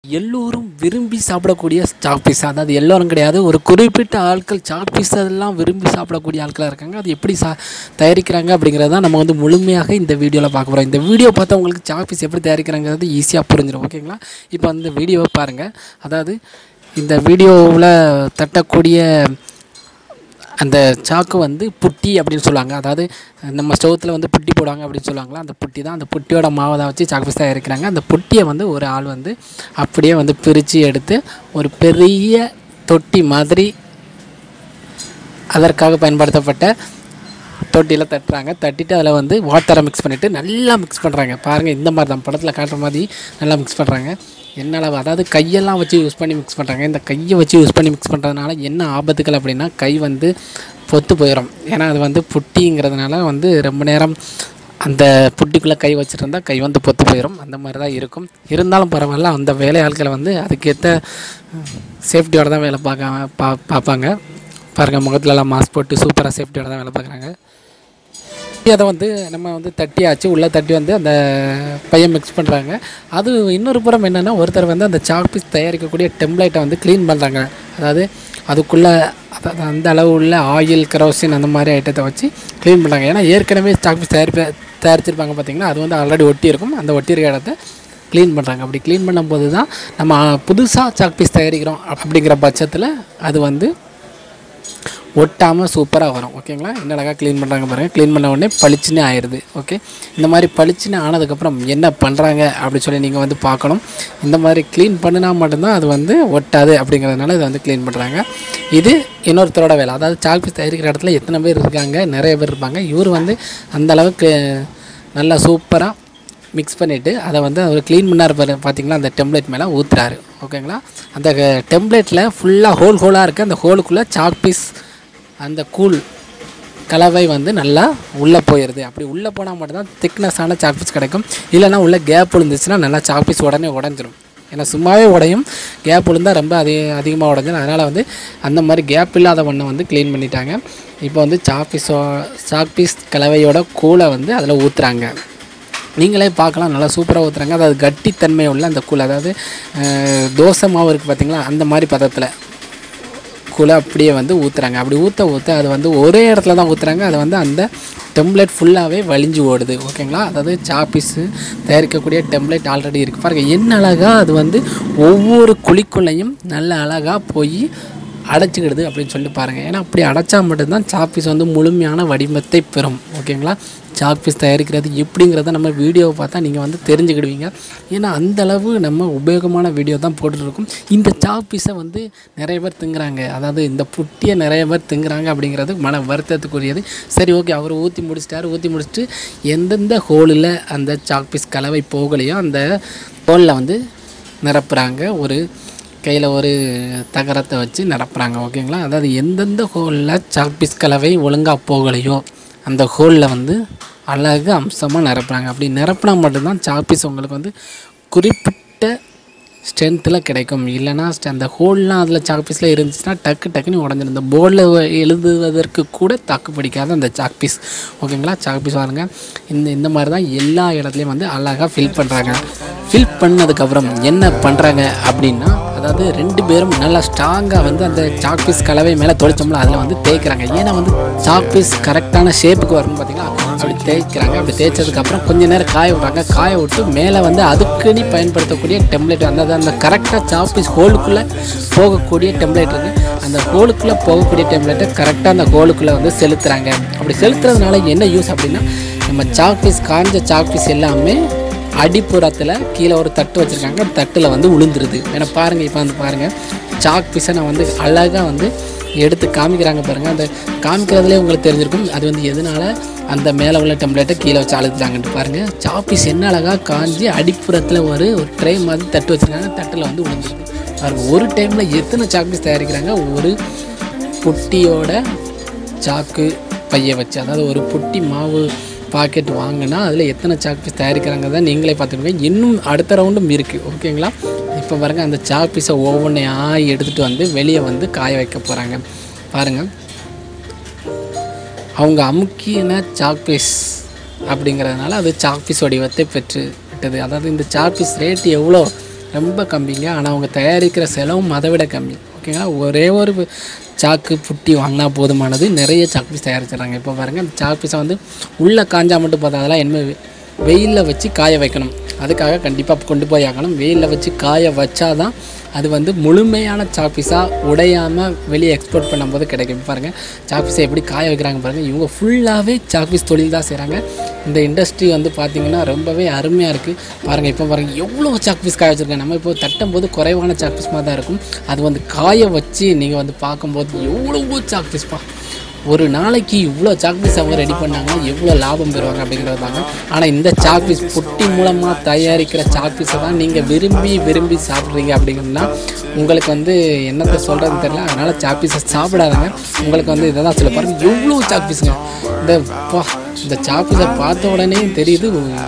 எல்லோரும் விரும்பி சாப்பிடக்கூடிய சாக் பீஸா அதாவது எல்லோரும் கிடையாது ஒரு குறிப்பிட்ட ஆட்கள் சாக் பீஸா எல்லாம் விரும்பி சாப்பிடக்கூடிய ஆட்களாக இருக்காங்க அது எப்படி சா தயாரிக்கிறாங்க அப்படிங்கிறத தான் நம்ம வந்து முழுமையாக இந்த வீடியோவில் பார்க்க போகிறோம் இந்த வீடியோ பார்த்தா உங்களுக்கு சாக் பீஸ் எப்படி தயாரிக்கிறாங்கிறது ஈஸியாக புரிஞ்சிடும் ஓகேங்களா இப்போ அந்த வீடியோவை பாருங்கள் அதாவது இந்த வீடியோவில் தட்டக்கூடிய அந்த சாக்கு வந்து புட்டி அப்படின்னு சொல்லுவாங்க அதாவது நம்ம ஸ்டவ்த்தில் வந்து புட்டி போடுவாங்க அப்படின்னு சொல்லுவாங்களா அந்த புட்டி தான் அந்த புட்டியோட மாவை தான் வச்சு சாக்கு பீஸ் தான் இறக்குறாங்க அந்த புட்டியை வந்து ஒரு ஆள் வந்து அப்படியே வந்து பிரித்து எடுத்து ஒரு பெரிய தொட்டி மாதிரி அதற்காக பயன்படுத்தப்பட்ட தொட்டியில் தட்டுறாங்க தட்டிட்டு அதில் வந்து வாட்டரை மிக்ஸ் பண்ணிவிட்டு நல்லா மிக்ஸ் பண்ணுறாங்க பாருங்கள் இந்த மாதிரி தான் படத்தில் காட்டுற மாதிரி நல்லா மிக்ஸ் பண்ணுறாங்க என்ன அளவு அதாவது கையெல்லாம் வச்சு யூஸ் பண்ணி மிக்ஸ் பண்ணுறாங்க இந்த கையை வச்சு யூஸ் பண்ணி மிக்ஸ் பண்ணுறதுனால என்ன ஆபத்துக்கள் அப்படின்னா கை வந்து பொத்து போயிடும் ஏன்னா அது வந்து புட்டிங்கிறதுனால வந்து ரொம்ப நேரம் அந்த புட்டிக்குள்ளே கை வச்சுருந்தா கை வந்து பொத்து போயிடும் அந்த மாதிரி தான் இருக்கும் இருந்தாலும் பரவாயில்ல அந்த வேலையாட்களை வந்து அதுக்கேற்ற சேஃப்டியோட தான் வேலை பார்க்க பா பார்ப்பாங்க பாருங்கள் முகத்துலலாம் மாஸ்க் போட்டு சூப்பராக சேஃப்டியோட தான் வேலை பார்க்குறாங்க அதை வந்து நம்ம வந்து தட்டியாச்சு உள்ளே தட்டி வந்து அந்த பையன் மிக்ஸ் பண்ணுறாங்க அது இன்னொரு புறம் என்னென்னா ஒருத்தர் வந்து அந்த சாக் பீஸ் தயாரிக்கக்கூடிய டெம்ப்ளேட்டை வந்து க்ளீன் பண்ணுறாங்க அதாவது அதுக்குள்ளே அதாவது அந்த அளவு உள்ள ஆயில் கரோசின் அந்த மாதிரி ஐட்டத்தை வச்சு க்ளீன் பண்ணுறாங்க ஏன்னா ஏற்கனவே சாக் பீஸ் தயாரிப்ப தயாரிச்சிருப்பாங்க பார்த்தீங்கன்னா அது வந்து ஆல்ரெடி ஒட்டி இருக்கும் அந்த ஒட்டி இருக்க இடத்த க்ளீன் பண்ணுறாங்க அப்படி க்ளீன் பண்ணும்போது தான் நம்ம புதுசாக சாக் பீஸ் தயாரிக்கிறோம் அப்படிங்கிற பட்சத்தில் அது வந்து ஒட்டாமல் சூப்பராக வரும் ஓகேங்களா என்ன அழகாக க்ளீன் பண்ணுறாங்க பாருங்கள் க்ளீன் பண்ண உடனே பளிச்சுன்னு ஆயிடுது ஓகே இந்த மாதிரி பளிச்சுன்னு ஆனதுக்கப்புறம் என்ன பண்ணுறாங்க அப்படின்னு சொல்லி நீங்கள் வந்து பார்க்கணும் இந்த மாதிரி க்ளீன் பண்ணினா மட்டும்தான் அது வந்து ஒட்டாது அப்படிங்கிறதுனால இதை வந்து க்ளீன் பண்ணுறாங்க இது இன்னொருத்தரோட வேலை அதாவது சாக்பீஸ் தயாரிக்கிற இடத்துல எத்தனை பேர் இருக்காங்க நிறைய பேர் இருப்பாங்க இவர் வந்து அந்த அளவுக்கு நல்லா சூப்பராக மிக்ஸ் பண்ணிவிட்டு அதை வந்து அவர் க்ளீன் பண்ணார் பாரு பார்த்தீங்களா அந்த டெம்ப்ளேட் மேலே ஊற்றுறாரு ஓகேங்களா அந்த டெம்ப்ளேட்டில் ஃபுல்லாக ஹோல் ஹோலாக இருக்குது அந்த ஹோலுக்குள்ளே சாக் பீஸ் அந்த கூழ் கலவை வந்து நல்லா உள்ளே போயிடுது அப்படி உள்ளே போனால் மட்டும்தான் திக்னஸான சாக் பீஸ் கிடைக்கும் இல்லைன்னா உள்ள கேப் விழுந்துச்சுன்னா நல்லா சாக் பீஸ் உடனே உடஞ்சிரும் ஏன்னா சும்மாவே உடையும் கேப் விழுந்தால் ரொம்ப அதிக அதிகமாக உடஞ்சிடும் அதனால் வந்து அந்த மாதிரி கேப் இல்லாத ஒன்றை வந்து க்ளீன் பண்ணிட்டாங்க இப்போ வந்து சாக் பீஸோ சாக் பீஸ் கலவையோட கூழை வந்து அதில் ஊற்றுறாங்க நீங்களே பார்க்கலாம் நல்லா சூப்பராக ஊற்றுறாங்க அதாவது கட்டித்தன்மை உள்ள அந்த கூழ் அதாவது அஹ், தோசை மாவு இருக்குது பார்த்தீங்களா அந்த மாதிரி பதத்தில் கூழை அப்படியே வந்து ஊற்றுறாங்க அப்படி ஊற்ற ஊற்ற அது வந்து ஒரே இடத்துல தான் ஊற்றுறாங்க அது வந்து அந்த டெம்ப்ளேட் ஃபுல்லாகவே வலிஞ்சு ஓடுது ஓகேங்களா அதாவது சாப்பீஸு தயாரிக்கக்கூடிய டெம்ப்ளேட் ஆல்ரெடி இருக்குது பாருங்கள் என்ன அழகாக அது வந்து ஒவ்வொரு குழிக்குள்ளையும் நல்ல அழகாக போய் அடைச்சிக்கிடுது அப்படின்னு சொல்லிட்டு பாருங்கள் ஏன்னா அப்படி அடைச்சா மட்டும்தான் சாப்பீஸ் வந்து முழுமையான வடிவத்தை பெறும் ஓகேங்களா சாப்பீஸ் தயாரிக்கிறது எப்படிங்கிறத நம்ம வீடியோவை பார்த்தா நீங்கள் வந்து தெரிஞ்சுக்கிடுவீங்க ஏன்னா அந்த அளவு நம்ம உபயோகமான வீடியோ தான் போட்டுட்ருக்கோம் இந்த சாப்பீஸை வந்து நிறைய பேர் திங்குறாங்க அதாவது இந்த புட்டியை நிறைய பேர் திங்குறாங்க அப்படிங்கிறது மன வருத்தத்துக்குரியது சரி ஓகே அவர் ஊற்றி முடிச்சிட்டாரு ஊற்றி முடிச்சுட்டு எந்தெந்த ஹோலில் அந்த சாக்பீஸ் கலவை போகலையோ அந்த ஹோலில் வந்து நிரப்புறாங்க ஒரு கையில் ஒரு தகரத்தை வச்சு நிரப்புறாங்க ஓகேங்களா அதாவது எந்தெந்த ஹோலில் சாக்பீஸ் கலவை ஒழுங்காக போகலையோ அந்த ஹோலில் வந்து அழகு அம்சமாக நிரப்புறாங்க அப்படி நிரப்புனா மட்டும்தான் சாக்பீஸ் உங்களுக்கு வந்து குறிப்பிட்ட ஸ்ட்ரென்த்தில் கிடைக்கும் இல்லைன்னா st- அந்த ஹோல்லாம் அதில் சாக்பீஸில் இருந்துச்சுன்னா டக்கு டக்குன்னு உடஞ்சிடும் இந்த போர்டில் எழுதுவதற்கு கூட தாக்கு பிடிக்காத அந்த சாக்பீஸ் ஓகேங்களா சாக்பீஸ் பாருங்க இந்த இந்த மாதிரி தான் எல்லா இடத்துலையும் வந்து அழகாக ஃபில் பண்ணுறாங்க ஃபில் பண்ணதுக்கப்புறம் என்ன பண்ணுறாங்க அப்படின்னா அதாவது ரெண்டு பேரும் நல்லா ஸ்ட்ராங்காக வந்து அந்த சாக்பீஸ் கலவை மேலே தொளிச்சோம்ல அதில் வந்து தேய்க்கிறாங்க ஏன்னா வந்து சாக்பீஸ் கரெக்டான ஷேப்புக்கு வரணும் பார்த்தீங்களா அப்படி தேய்க்கிறாங்க அப்படி தேய்ச்சதுக்கப்புறம் கொஞ்ச நேரம் காய விட்றாங்க காய விட்டு மேலே வந்து அதுக்குன்னு பயன்படுத்தக்கூடிய டெம்ப்ளேட் அந்த அந்த கரெக்டாக சாப்பீஸ் ஹோலுக்குள்ளே போகக்கூடிய டெம்ப்ளேட் இருக்குது அந்த ஹோலுக்குள்ளே போகக்கூடிய டெம்ப்ளேட்டை கரெக்டாக அந்த ஹோலுக்குள்ளே வந்து செலுத்துகிறாங்க அப்படி செலுத்துறதுனால என்ன யூஸ் அப்படின்னா நம்ம சாக்பீஸ் காஞ்ச சாக்பீஸ் எல்லாமே அடிப்புறத்தில் கீழே ஒரு தட்டு வச்சுருக்காங்க அந்த தட்டில் வந்து விழுந்துருது ஏன்னா பாருங்கள் இப்போ வந்து பாருங்கள் சாக் பீஸை நான் வந்து அழகாக வந்து எடுத்து காமிக்கிறாங்க பாருங்கள் அந்த காமிக்கிறதுலே உங்களுக்கு தெரிஞ்சிருக்கும் அது வந்து எதனால அந்த மேலே உள்ள டெம்ப்ளேட்டை கீழே வச்சு அழுத்துறாங்கன்ட்டு பாருங்கள் சாப்பீஸ் என்ன அழகாக காஞ்சி அடிப்புறத்தில் ஒரு ஒரு ட்ரை மாதிரி தட்டு வச்சுருக்காங்க தட்டில் வந்து விழுந்துருது பாருங்கள் ஒரு டைமில் எத்தனை சாக்பீஸ் தயாரிக்கிறாங்க ஒரு புட்டியோட சாக்கு பையை வச்சு அதாவது ஒரு புட்டி மாவு பாக்கெட் வாங்கினா அதில் எத்தனை சாக்பீஸ் தயாரிக்கிறாங்கிறத நீங்களே பார்த்துக்கோங்க இன்னும் அடுத்த ரவுண்டும் இருக்குது ஓகேங்களா இப்போ பாருங்க அந்த சாக்பீஸை ஒவ்வொன்றையா எடுத்துகிட்டு வந்து வெளியே வந்து காய வைக்க போகிறாங்க பாருங்கள் அவங்க அமுக்கின சாக்பீஸ் அப்படிங்கிறதுனால அது சாக்பீஸ் வடிவத்தை பெற்று விட்டது அதாவது இந்த சாக்பீஸ் ரேட் எவ்வளோ ரொம்ப கம்மிங்க ஆனால் அவங்க தயாரிக்கிற செலவும் அதை விட கம்மி ஓகேங்களா ஒரே ஒரு சாக்கு புட்டி வாங்கினா போதுமானது நிறைய சாக் பீஸ் தயாரிச்சிடுறாங்க இப்போ பாருங்கள் அந்த சாக் பீஸை வந்து உள்ளே காஞ்சா மட்டும் பார்த்தா அதெல்லாம் என்ன வெயிலில் வச்சு காய வைக்கணும் அதுக்காக கண்டிப்பாக கொண்டு போய் ஆகணும் வெயிலில் வச்சு காய வச்சாதான் அது வந்து முழுமையான சாப்பீஸாக உடையாமல் வெளியே எக்ஸ்போர்ட் பண்ணும்போது கிடைக்கும் இப்ப பாருங்கள் சாப்பீஸை எப்படி காய வைக்கிறாங்க பாருங்கள் இவங்க ஃபுல்லாகவே சாப்பீஸ் தொழில் தான் செய்கிறாங்க இந்த இண்டஸ்ட்ரி வந்து பார்த்திங்கன்னா ரொம்பவே அருமையாக இருக்குது பாருங்கள் இப்போ பாருங்கள் எவ்வளோ சாக்பீஸ் காய வச்சுருக்காங்க நம்ம இப்போ தட்டும் போது குறைவான சாக்பீஸ் மாதிரி தான் இருக்கும் அது வந்து காய வச்சு நீங்கள் வந்து பார்க்கும்போது எவ்வளவோ சாக்பீஸ்ப்பா ஒரு நாளைக்கு இவ்வளோ சாக்பீஸ் அவங்க ரெடி பண்ணாங்கன்னா எவ்வளோ லாபம் பெறுவாங்க அப்படிங்கிறது தாங்க ஆனால் இந்த சாக்பீஸ் புட்டி மூலமாக தயாரிக்கிற சாக்பீஸை தான் நீங்கள் விரும்பி விரும்பி சாப்பிட்றீங்க அப்படிங்கன்னா உங்களுக்கு வந்து என்னத்தை சொல்கிறதுன்னு தெரியல அதனால் சாக்பீஸை சாப்பிடாதங்க உங்களுக்கு வந்து இதை தான் சொல்ல பாருங்க எவ்வளோ சாக்பீஸுங்க இந்த பா இந்த சாக்பீஸை பார்த்த உடனே தெரியுது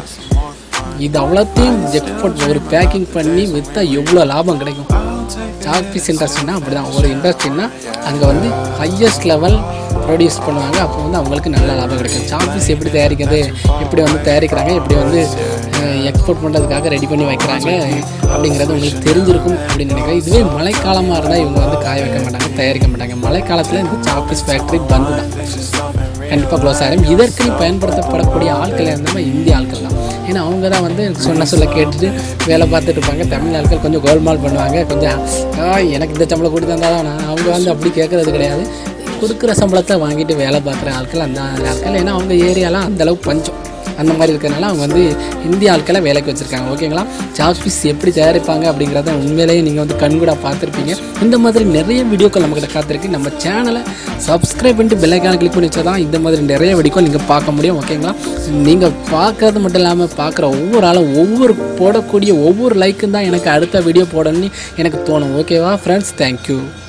இது அவ்வளோத்தையும் எக்ஸ்போர்ட் ஒரு பேக்கிங் பண்ணி விற்றா எவ்வளோ லாபம் கிடைக்கும் சாக் பீஸ் இண்டஸ்ட்ரினா அப்படி தான் ஒரு இண்டஸ்ட்ரினா அங்கே வந்து ஹையஸ்ட் லெவல் ப்ரொடியூஸ் பண்ணுவாங்க அப்போ வந்து அவங்களுக்கு நல்ல லாபம் கிடைக்கும் சாக் பீஸ் எப்படி தயாரிக்கிறது எப்படி வந்து தயாரிக்கிறாங்க எப்படி வந்து எக்ஸ்போர்ட் பண்ணுறதுக்காக ரெடி பண்ணி வைக்கிறாங்க அப்படிங்கிறது உங்களுக்கு தெரிஞ்சிருக்கும் அப்படின்னு நினைக்கிறேன் இதுவே மழைக்காலமாக இருந்தால் இவங்க வந்து காய வைக்க மாட்டாங்க தயாரிக்க மாட்டாங்க மழைக்காலத்தில் இந்த சாக் பீஸ் ஃபேக்ட்ரி பந்து தான் கண்டிப்பாக க்ளோஸ் ஆகிடும் இதற்கு பயன்படுத்தப்படக்கூடிய ஆட்கள் என்னன்னா இந்திய ஆட்கள் தான் ஏன்னா அவங்க தான் வந்து சொன்ன சொல்ல கேட்டுட்டு வேலை பார்த்துட்டு இருப்பாங்க தமிழ் ஆட்கள் கொஞ்சம் கோல்மால் பண்ணுவாங்க கொஞ்சம் "ஆ, எனக்கு இந்த சம்பளம் கூட்டி தந்தால் தான் நான் அவங்க வந்து அப்படி கேட்குறது கிடையாது கொடுக்குற சம்பளத்தை வாங்கிட்டு வேலை பார்க்குற ஆட்கள் அந்த ஆட்கள் ஏன்னா அவங்க ஏரியாலாம் அந்தளவு பஞ்சம் அந்த மாதிரி இருக்கிறனால அவங்க வந்து இந்திய ஆட்களை வேலைக்கு வச்சுருக்காங்க ஓகேங்களா சாக் பீஸ் எப்படி தயாரிப்பாங்க அப்படிங்கிறத உண்மையிலேயே நீங்கள் வந்து கண்கூடா பார்த்துருப்பீங்க இந்த மாதிரி நிறைய வீடியோக்கள் நம்மக்கிட்ட காத்திருக்கு நம்ம சேனலை சப்ஸ்கிரைப் பண்ணிட்டு பெல்லைக்கான கிளிக் பண்ணி வச்சா தான் இந்த மாதிரி நிறைய வீடியோக்கள் நீங்கள் பார்க்க முடியும் ஓகேங்களா நீங்கள் பார்க்கறது மட்டும் இல்லாமல் பார்க்குற ஒவ்வொரு ஆளும் ஒவ்வொரு போடக்கூடிய ஒவ்வொரு லைக்கும் தான் எனக்கு அடுத்த வீடியோ போடணும்னு எனக்கு தோணும் ஓகேவா ஃப்ரெண்ட்ஸ் தேங்க்யூ